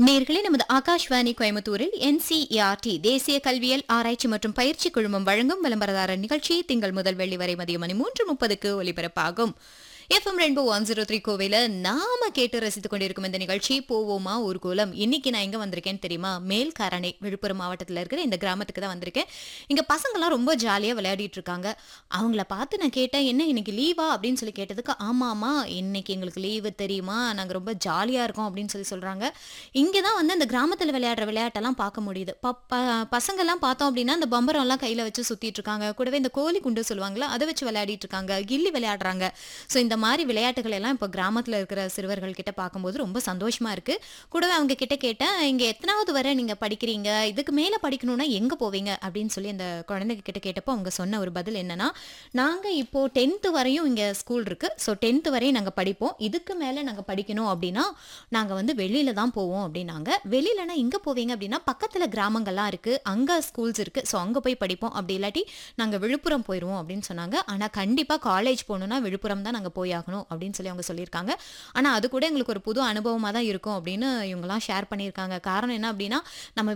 நேர்களே நமது ஆகாஷ்வாணி கோயம்புத்தூரில் என்சிஇஆர்டி தேசிய கல்வியல் ஆராய்ச்சி மற்றும் பயிற்சி குழுமம் வழங்கும் விளம்பரதாரர் நிகழ்ச்சி திங்கள் முதல் வெள்ளி வரை மதியம் மணி மூன்று முப்பதுக்கு ஒலிபரப்பாகும் FM rainbow one zero three கோவில நாம கேட்டு ரசித்துக் கொண்டிருக்கும் இந்த நிகழ்ச்சி போவோமா ஊர்கோலம் இன்னைக்கு நான் எங்க வந்திருக்கேன்னு தெரியுமா மேல்காரணை விழுப்புரம் மாவட்டத்தில் இருக்கிற இந்த கிராமத்துக்கு தான் வந்திருக்கேன் இங்க பசங்கெல்லாம் ரொம்ப ஜாலியா விளையாடிட்டு இருக்காங்க அவங்கள பார்த்து நான் கேட்டேன் என்ன இன்னைக்கு லீவா அப்படின்னு சொல்லி கேட்டதுக்கு ஆமாமா இன்னைக்கு எங்களுக்கு லீவு தெரியுமா நாங்க ரொம்ப ஜாலியா இருக்கோம் அப்படின்னு சொல்லி சொல்றாங்க இங்கே தான் வந்து அந்த கிராமத்தில் விளையாடுற விளையாட்டெல்லாம் பார்க்க முடியுது ப ப- பசங்கெல்லாம் பார்த்தோம் அப்படின்னா அந்த பம்பரம் எல்லாம் கையில் வச்சு சுத்திட்டு இருக்காங்க கூடவே இந்த கோழி குண்டு சொல்லுவாங்களா அதை வச்சு விளையாடிட்டு இருக்காங்க கில்லி விளையாடுறாங்க ஸோ இந்த மாதிரி விளையாட்டுகள் எல்லாம் இப்போ கிராமத்தில் இருக்கிற சிறுவர்கள் கிட்ட பார்க்கும்போது ரொம்ப சந்தோஷமா இருக்கு கூடவே அவங்க கிட்ட கேட்டேன் இங்க எத்தனாவது வரை நீங்க படிக்கிறீங்க இதுக்கு மேல படிக்கணும்னா எங்க போவீங்க அப்படின்னு சொல்லி அந்த குழந்தைங்க கிட்ட கேட்டப்போ அவங்க சொன்ன ஒரு பதில் என்னன்னா நாங்க இப்போ டென்த்து வரையும் இங்க ஸ்கூல் இருக்கு ஸோ டென்த்து வரையும் நாங்க படிப்போம் இதுக்கு மேல நாங்க படிக்கணும் அப்படின்னா நாங்க வந்து வெளியில தான் போவோம் அப்படின்னாங்க வெளியிலனா எங்க போவீங்க அப்படின்னா பக்கத்துல கிராமங்கள்லாம் இருக்கு அங்க ஸ்கூல்ஸ் இருக்கு ஸோ அங்க போய் படிப்போம் அப்படி இல்லாட்டி நாங்க விழுப்புரம் போயிடுவோம் அப்படின்னு சொன்னாங்க ஆனா கண்டிப்பா காலேஜ் போகணும்னா விழுப்புரம் தான் நாங்க போய் ஆகணும் அப்படின்னு சொல்லி அவங்க சொல்லியிருக்காங்க ஆனா அது கூட எங்களுக்கு ஒரு புது அனுபவமா தான் இருக்கும் அப்படின்னு இவங்கெல்லாம் ஷேர் பண்ணியிருக்காங்க காரணம் என்ன அப்படின்னா நம்ம